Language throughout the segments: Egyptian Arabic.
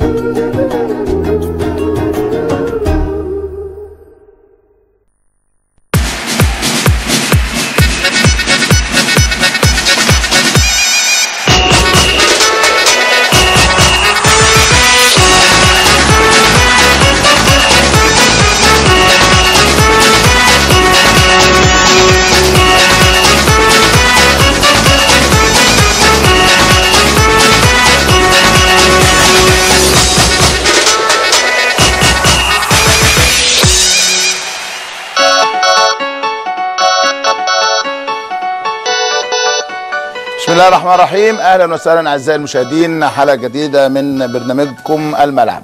بسم الله الرحمن الرحيم اهلا وسهلا اعزائي المشاهدين حلقه جديده من برنامجكم الملعب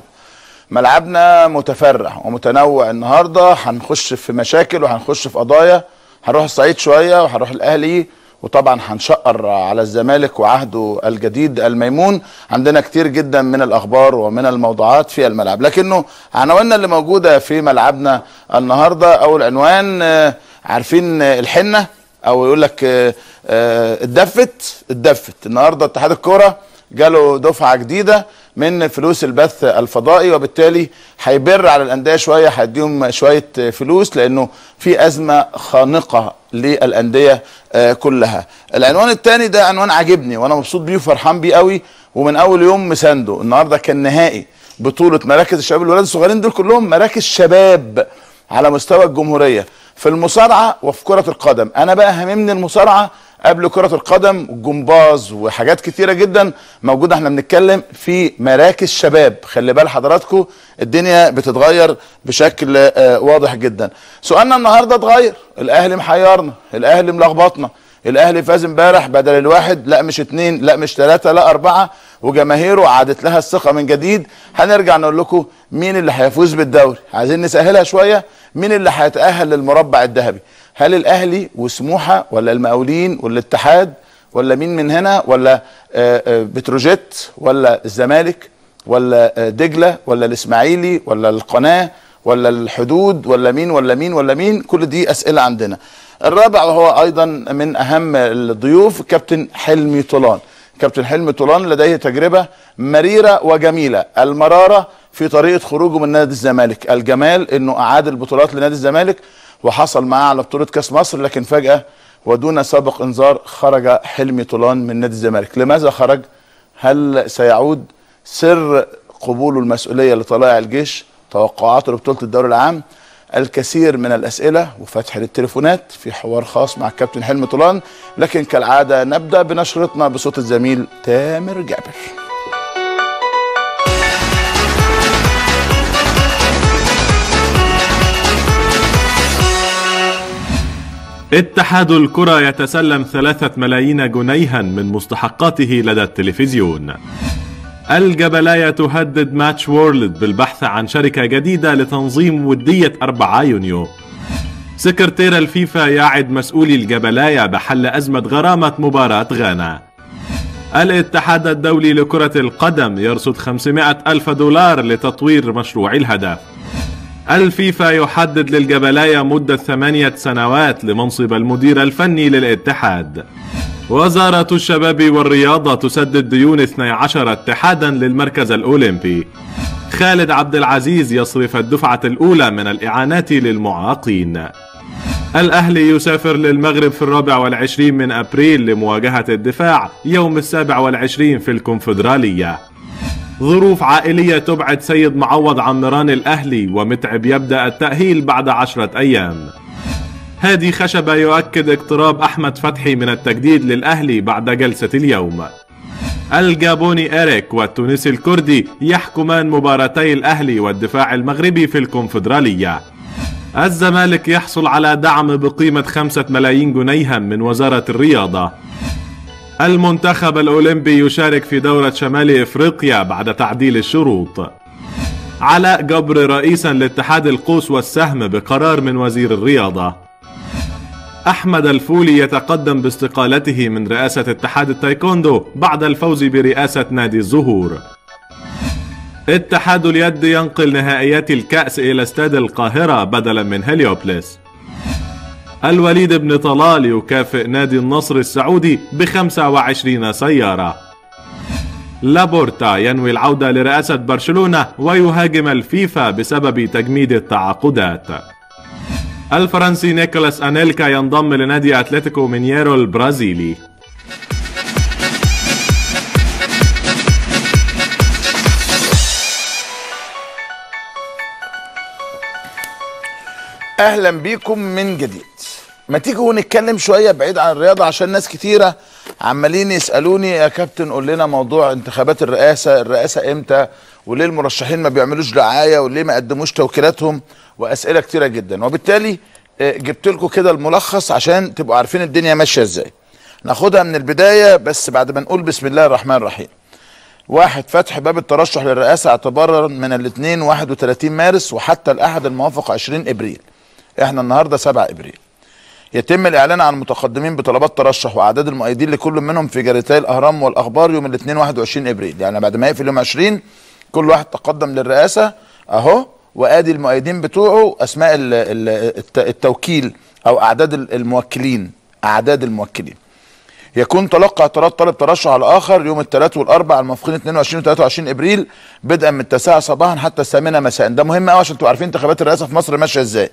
ملعبنا متفرع ومتنوع النهارده هنخش في مشاكل وهنخش في قضايا هنروح الصعيد شويه وهنروح الاهلي وطبعا هنشقر على الزمالك وعهده الجديد الميمون عندنا كتير جدا من الاخبار ومن الموضوعات في الملعب لكنه عناويننا اللي موجوده في ملعبنا النهارده اول عنوان آه، عارفين آه، الحنه او يقول لك آه، آه، اتدفت اتدفت النهارده اتحاد الكوره جاله دفعه جديده من فلوس البث الفضائي وبالتالي هيبر على الانديه شويه هيديهم شويه آه، فلوس لانه في ازمه خانقه للانديه آه، كلها. العنوان الثاني ده عنوان عاجبني وانا مبسوط بيه وفرحان بيه قوي ومن اول يوم مسانده النهارده كان نهائي بطوله مراكز الشباب الولاد الصغيرين دول كلهم مراكز شباب على مستوى الجمهوريه في المصارعه وفي كره القدم انا بقى هاممني المصارعه قبل كره القدم والجمباز وحاجات كتيره جدا موجوده احنا بنتكلم في مراكز شباب خلي بال حضراتكم الدنيا بتتغير بشكل آه، واضح جدا سؤالنا النهارده اتغير الاهلي محيرنا الاهلي ملخبطنا الاهلي فاز امبارح بدل الواحد لا مش اتنين لا مش تلاته لا اربعه وجماهيره عادت لها الثقه من جديد هنرجع نقول لكم مين اللي هيفوز بالدوري عايزين نسهلها شويه مين اللي هيتاهل للمربع الذهبي هل الاهلي وسموحه ولا المقاولين والاتحاد ولا مين من هنا ولا آه، آه، بتروجيت ولا الزمالك ولا آه، دجله ولا الاسماعيلي ولا القناه ولا الحدود ولا مين ولا مين ولا مين كل دي اسئله عندنا الرابع وهو ايضا من اهم الضيوف كابتن حلمي طولان كابتن حلمي طولان لديه تجربه مريره وجميله المراره في طريقه خروجه من نادي الزمالك الجمال انه اعاد البطولات لنادي الزمالك وحصل معاه على بطوله كاس مصر لكن فجاه ودون سابق انذار خرج حلمي طولان من نادي الزمالك لماذا خرج هل سيعود سر قبوله المسؤوليه لطلائع الجيش توقعاته لبطوله الدوري العام الكثير من الاسئله وفتح للتليفونات في حوار خاص مع الكابتن حلمي طولان لكن كالعاده نبدا بنشرتنا بصوت الزميل تامر جابر اتحاد الكرة يتسلم ثلاثة ملايين جنيها من مستحقاته لدى التلفزيون الجبلاية تهدد ماتش وورلد بالبحث عن شركة جديدة لتنظيم ودية 4 يونيو سكرتير الفيفا يعد مسؤولي الجبلاية بحل أزمة غرامة مباراة غانا الاتحاد الدولي لكرة القدم يرصد 500 ألف دولار لتطوير مشروع الهدف الفيفا يحدد للجبلاية مدة ثمانية سنوات لمنصب المدير الفني للاتحاد وزارة الشباب والرياضة تسدد ديون 12 اتحادا للمركز الأولمبي خالد عبد العزيز يصرف الدفعة الأولى من الإعانات للمعاقين الأهلي يسافر للمغرب في الرابع والعشرين من أبريل لمواجهة الدفاع يوم السابع والعشرين في الكونفدرالية ظروف عائلية تبعد سيد معوض عن نيران الأهلي ومتعب يبدأ التأهيل بعد عشرة أيام هادي خشبة يؤكد اقتراب أحمد فتحي من التجديد للأهلي بعد جلسة اليوم الجابوني إريك والتونسي الكردي يحكمان مباراتي الأهلي والدفاع المغربي في الكونفدرالية الزمالك يحصل على دعم بقيمة خمسة ملايين جنيها من وزارة الرياضة المنتخب الأولمبي يشارك في دورة شمال إفريقيا بعد تعديل الشروط علاء جبر رئيسا لاتحاد القوس والسهم بقرار من وزير الرياضة أحمد الفولي يتقدم باستقالته من رئاسة اتحاد التايكوندو بعد الفوز برئاسة نادي الزهور اتحاد اليد ينقل نهائيات الكأس إلى استاد القاهرة بدلا من هليوبلس الوليد بن طلال يكافئ نادي النصر السعودي ب 25 سيارة لابورتا ينوي العودة لرئاسة برشلونة ويهاجم الفيفا بسبب تجميد التعاقدات الفرنسي نيكولاس أنيلكا ينضم لنادي أتلتيكو مينيرو البرازيلي اهلا بيكم من جديد ما تيجوا نتكلم شويه بعيد عن الرياضه عشان ناس كتيره عمالين يسالوني يا كابتن قول لنا موضوع انتخابات الرئاسه الرئاسه امتى وليه المرشحين ما بيعملوش دعايه وليه ما قدموش توكيلاتهم واسئله كتيره جدا وبالتالي آه، جبت لكم كده الملخص عشان تبقوا عارفين الدنيا ماشيه ازاي ناخدها من البدايه بس بعد ما نقول بسم الله الرحمن الرحيم واحد فتح باب الترشح للرئاسة اعتبارا من الاثنين 31 مارس وحتى الأحد الموافق 20 إبريل احنا النهاردة 7 إبريل يتم الإعلان عن المتقدمين بطلبات ترشح وأعداد المؤيدين لكل منهم في جريدتي الأهرام والأخبار يوم الاثنين 21 إبريل يعني بعد ما يقفل يوم 20 كل واحد تقدم للرئاسة أهو وآدي المؤيدين بتوعه أسماء ال- ال- الت- التوكيل أو أعداد الموكلين أعداد الموكلين يكون تلقى اعتراض طالب ترشح على اخر يوم الثلاث والاربع الموافقين 22 و 23 ابريل بدءا من التاسعه صباحا حتى الثامنه مساء ده مهم قوي عشان تبقوا عارفين انتخابات الرئاسه في مصر ماشيه ازاي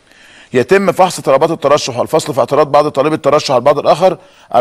يتم فحص طلبات الترشح والفصل في اعتراض بعض طالبي الترشح على البعض الاخر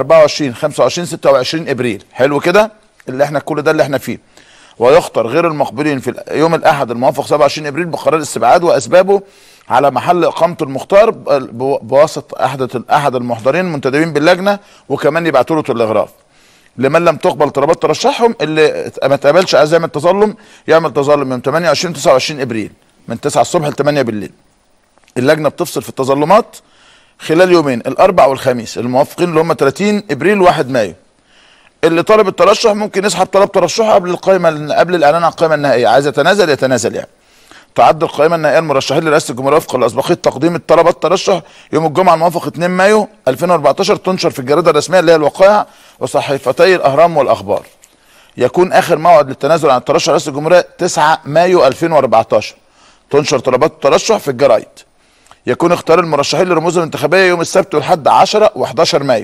24 25 26 ابريل حلو كده اللي احنا كل ده اللي احنا فيه ويختار غير المقبولين في يوم الاحد الموافق 27 ابريل بقرار استبعاد واسبابه على محل اقامته المختار ب- بواسطه احد احد المحضرين المنتدبين باللجنه وكمان يبعتوا له تلغراف لمن لم تقبل طلبات ترشحهم اللي ما تقبلش عايز يعمل تظلم يعمل تظلم يوم 28 29 ابريل من 9 الصبح ل 8 بالليل اللجنه بتفصل في التظلمات خلال يومين الاربع والخميس الموافقين اللي هم 30 ابريل و1 مايو اللي طالب الترشح ممكن يسحب طلب ترشحه قبل القائمه قبل الاعلان عن القائمه النهائيه عايز يتنازل يتنازل يعني تعد القائمه النهائيه المرشحين لرئاسه الجمهوريه وفقا لاسبقيه تقديم الطلبات الترشح يوم الجمعه الموافق 2 مايو 2014 تنشر في الجريده الرسميه اللي هي الوقائع وصحيفتي الاهرام والاخبار يكون اخر موعد للتنازل عن الترشح لرئاسه الجمهوريه 9 مايو 2014 تنشر طلبات الترشح في الجرايد يكون اختيار المرشحين للرموز الانتخابيه يوم السبت والحد 10 و11 مايو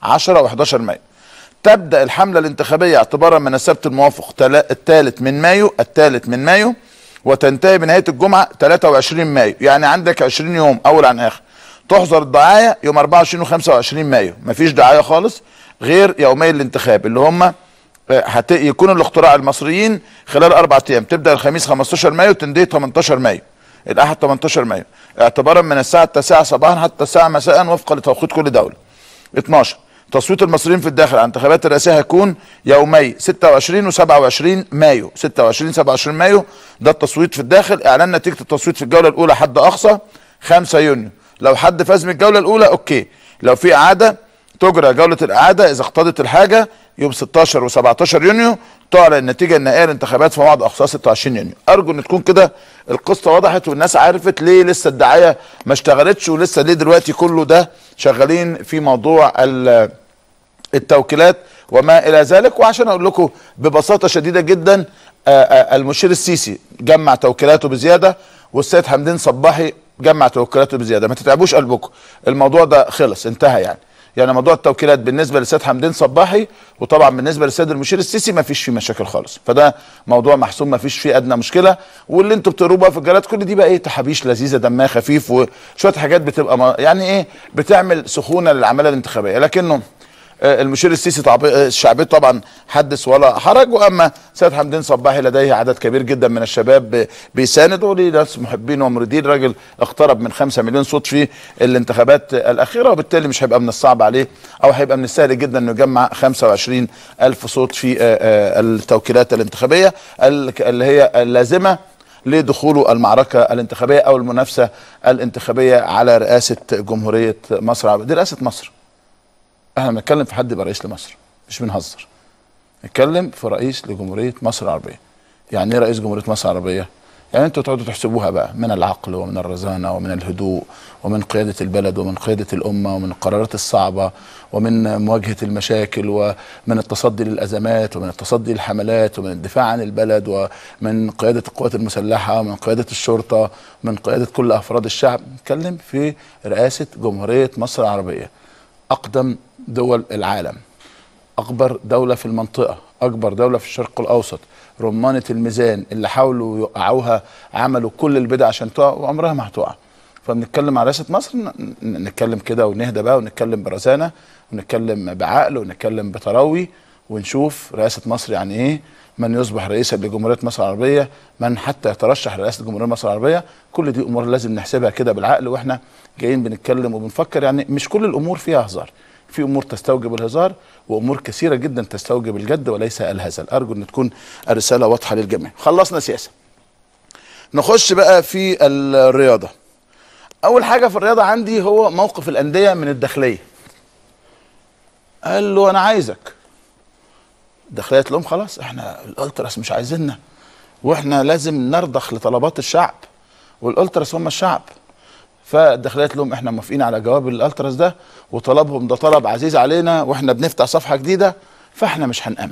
10 و11 مايو تبدا الحمله الانتخابيه اعتبارا من السبت الموافق تلا- الثالث من مايو الثالث من مايو وتنتهي بنهايه الجمعه 23 مايو يعني عندك 20 يوم اول عن اخر تحظر الدعايه يوم 24 و25 مايو مفيش دعايه خالص غير يومي الانتخاب اللي هم هت... يكون الاختراع المصريين خلال اربع ايام تبدا الخميس 15 مايو تنتهي 18 مايو الاحد 18 مايو اعتبارا من الساعه 9 صباحا حتى الساعه مساء وفقا لتوقيت كل دوله 12 تصويت المصريين في الداخل على الانتخابات الرئاسيه هيكون يومي 26 و27 مايو 26 27 مايو ده التصويت في الداخل اعلان نتيجه التصويت في الجوله الاولى حد اقصى 5 يونيو لو حد فاز من الجوله الاولى اوكي لو في اعاده تجرى جوله الاعاده اذا اقتضت الحاجه يوم 16 و17 يونيو تعلن النتيجه النهائيه للانتخابات في موعد اقصاها 26 يونيو ارجو ان تكون كده القصه وضحت والناس عرفت ليه لسه الدعايه ما اشتغلتش ولسه ليه دلوقتي كله ده شغالين في موضوع ال- التوكيلات وما الى ذلك وعشان اقول لكم ببساطه شديده جدا آه، آه، المشير السيسي جمع توكيلاته بزياده والسيد حمدين صباحي جمع توكيلاته بزياده ما تتعبوش قلبكم الموضوع ده خلص انتهى يعني يعني موضوع التوكيلات بالنسبه للسيد حمدين صباحي وطبعا بالنسبه للسيد المشير السيسي ما فيش فيه مشاكل خالص فده موضوع محسوم ما فيش فيه ادنى مشكله واللي انتوا بتقروه بقى في الجرائد كل دي بقى ايه تحابيش لذيذه دمها خفيف وشويه حاجات بتبقى ما- يعني ايه بتعمل سخونه للعمليه الانتخابيه لكنه آه، المشير السيسي طب... آه، الشعبي طبعا حدث ولا حرج واما سيد حمدين صباحي لديه عدد كبير جدا من الشباب ب- بيساندوا ليه ناس محبين ومريدين راجل اقترب من 5 مليون صوت في الانتخابات الاخيره وبالتالي مش هيبقى من الصعب عليه او هيبقى من السهل جدا انه يجمع 25 الف صوت في آه، آه، التوكيلات الانتخابيه ال- اللي هي اللازمه لدخوله المعركه الانتخابيه او المنافسه الانتخابيه على رئاسه جمهوريه مصر دي رئاسه مصر احنا بنتكلم في حد يبقى رئيس لمصر مش بنهزر نتكلم في رئيس لجمهوريه مصر العربيه يعني ايه رئيس جمهوريه مصر العربيه يعني انتوا تقعدوا تحسبوها بقى من العقل ومن الرزانه ومن الهدوء ومن قياده البلد ومن قياده الامه ومن القرارات الصعبه ومن مواجهه المشاكل ومن التصدي للازمات ومن التصدي للحملات ومن الدفاع عن البلد ومن قياده القوات المسلحه ومن قياده الشرطه من قياده كل افراد الشعب نتكلم في رئاسه جمهوريه مصر العربيه اقدم دول العالم اكبر دوله في المنطقه اكبر دوله في الشرق الاوسط رمانه الميزان اللي حاولوا يوقعوها عملوا كل البدع عشان تقع وعمرها ما هتقع فبنتكلم على رئاسه مصر ن- ن- نتكلم كده ونهدى بقى ونتكلم برزانه ونتكلم بعقل ونتكلم بتروي ونشوف رئاسه مصر يعني ايه من يصبح رئيسا لجمهوريه مصر العربيه من حتى يترشح لرئاسه جمهوريه مصر العربيه كل دي امور لازم نحسبها كده بالعقل واحنا جايين بنتكلم وبنفكر يعني مش كل الامور فيها هزار في امور تستوجب الهزار وامور كثيره جدا تستوجب الجد وليس الهزل ارجو ان تكون الرساله واضحه للجميع خلصنا سياسه نخش بقى في الرياضه اول حاجه في الرياضه عندي هو موقف الانديه من الداخليه قال له انا عايزك الداخليه قالت لهم خلاص احنا الالتراس مش عايزيننا واحنا لازم نرضخ لطلبات الشعب والالتراس هم الشعب فالداخليه قالت لهم احنا موافقين على جواب الالتراس ده وطلبهم ده طلب عزيز علينا واحنا بنفتح صفحه جديده فاحنا مش هنامن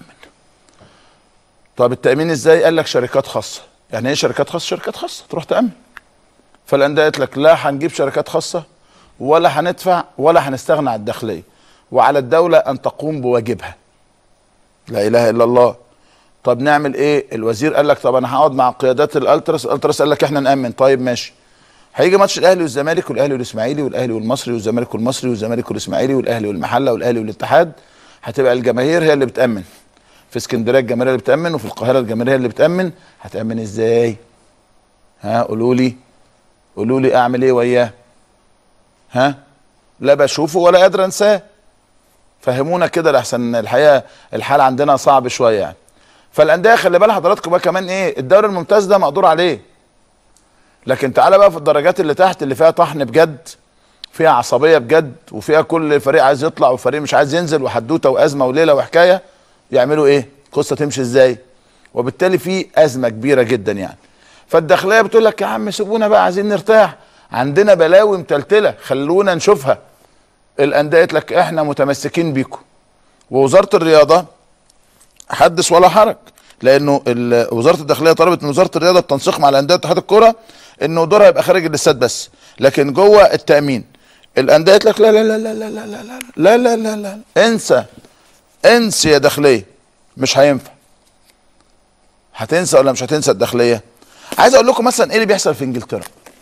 طب التامين ازاي قال لك شركات خاصه يعني ايه شركات خاصه شركات خاصه تروح تامن فالانديه قالت لك لا هنجيب شركات خاصه ولا هندفع ولا هنستغنى عن الداخليه وعلى الدوله ان تقوم بواجبها لا اله الا الله طب نعمل ايه الوزير قال لك طب انا هقعد مع قيادات الالتراس الالتراس قال لك احنا نامن طيب ماشي هيجي ماتش الاهلي والزمالك والاهلي والاسماعيلي والاهلي والمصري والزمالك والمصري والزمالك والاسماعيلي والاهلي والمحله والاهلي والاتحاد هتبقى الجماهير هي اللي بتامن في اسكندريه الجماهير اللي بتامن وفي القاهره الجماهير هي اللي بتامن هتامن ازاي ها قولوا لي قولوا لي اعمل ايه وياه ها لا بشوفه ولا قادر انساه فهمونا كده لحسن الحقيقه الحال عندنا صعب شويه يعني فالانديه خلي بال حضراتكم بقى كمان ايه الدوري الممتاز ده مقدور عليه لكن تعالى بقى في الدرجات اللي تحت اللي فيها طحن بجد فيها عصبيه بجد وفيها كل فريق عايز يطلع وفريق مش عايز ينزل وحدوته وازمه وليله وحكايه يعملوا ايه؟ القصه تمشي ازاي؟ وبالتالي في ازمه كبيره جدا يعني فالداخليه بتقول لك يا عم سيبونا بقى عايزين نرتاح عندنا بلاوي متلتله خلونا نشوفها الانديه قالت لك احنا متمسكين بيكم ووزاره الرياضه حدث ولا حرج لانه ال- وزاره الداخليه طلبت من وزاره الرياضه التنسيق مع الانديه اتحاد الكوره انه دورها يبقى خارج الاستاد بس لكن جوه التامين الانديه قالت لك لا لا لا لا لا لا لا لا لا لا لا لا انسى انسى يا داخليه مش هينفع هتنسى ولا مش هتنسى الداخليه عايز اقول لكم مثلا ايه اللي بيحصل في انجلترا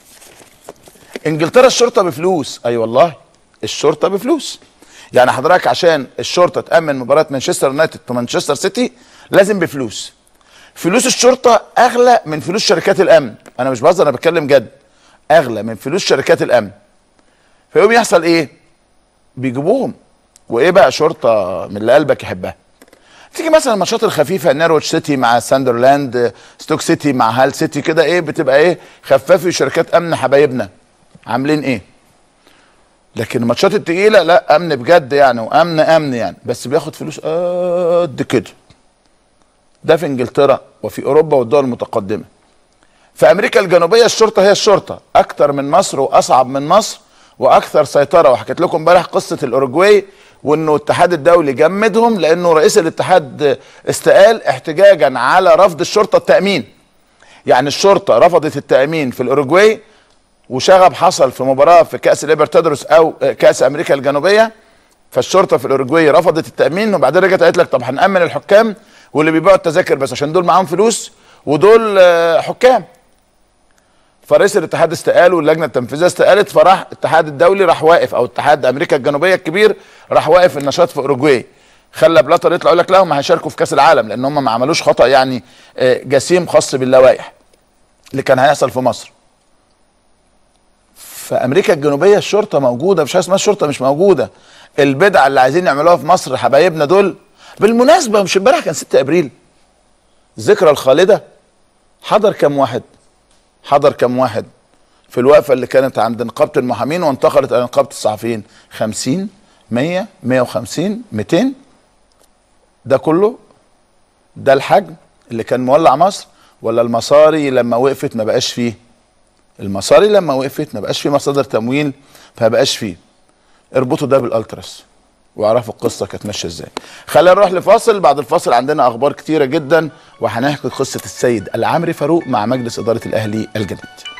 انجلترا الشرطه بفلوس اي أيوة والله الشرطه بفلوس يعني حضرتك عشان الشرطه تامن مباراه مانشستر يونايتد ومانشستر سيتي لازم بفلوس فلوس الشرطه اغلى من فلوس شركات الامن انا مش بهزر انا بتكلم جد اغلى من فلوس شركات الامن فيقوم يحصل ايه بيجيبوهم وايه بقى شرطه من اللي قلبك يحبها تيجي مثلا الماتشات الخفيفه نيرويتش سيتي مع ساندرلاند ستوك سيتي مع هال سيتي كده ايه بتبقى ايه خفافي شركات امن حبايبنا عاملين ايه لكن الماتشات التقيله لا امن بجد يعني وامن امن يعني بس بياخد فلوس قد كده ده في انجلترا وفي اوروبا والدول المتقدمه في امريكا الجنوبيه الشرطه هي الشرطه اكتر من مصر واصعب من مصر واكثر سيطره وحكيت لكم امبارح قصه الاوروجواي وانه الاتحاد الدولي جمدهم لانه رئيس الاتحاد استقال احتجاجا على رفض الشرطه التامين يعني الشرطه رفضت التامين في الاوروجواي وشغب حصل في مباراه في كاس ليبرتادروس او كاس امريكا الجنوبيه فالشرطه في الاوروجواي رفضت التامين وبعدين رجعت قالت لك طب هنامن الحكام واللي بيبيعوا التذاكر بس عشان دول معاهم فلوس ودول آه، حكام فرئيس الاتحاد استقال واللجنه التنفيذيه استقالت فراح الاتحاد الدولي راح واقف او اتحاد امريكا الجنوبيه الكبير راح واقف النشاط في اوروجواي خلى بلاتر يطلع يقول لك لا هم هيشاركوا في كاس العالم لان هم ما عملوش خطا يعني آه، جسيم خاص باللوائح اللي كان هيحصل في مصر في امريكا الجنوبيه الشرطه موجوده مش حاجه اسمها الشرطه مش موجوده البدع اللي عايزين يعملوها في مصر حبايبنا دول بالمناسبه مش امبارح كان 6 ابريل الذكرى الخالده حضر كم واحد حضر كم واحد في الوقفه اللي كانت عند نقابه المحامين وانتقلت الى نقابه الصحفيين 50 100 150 200 ده كله ده الحجم اللي كان مولع مصر ولا المصاري لما وقفت ما بقاش فيه المصاري لما وقفت ما بقاش فيه مصادر تمويل فما بقاش فيه اربطوا ده بالالتراس واعرفوا القصه كانت ماشيه ازاي خلينا نروح لفاصل بعد الفاصل عندنا اخبار كتيره جدا وهنحكي قصه السيد العمري فاروق مع مجلس اداره الاهلي الجديد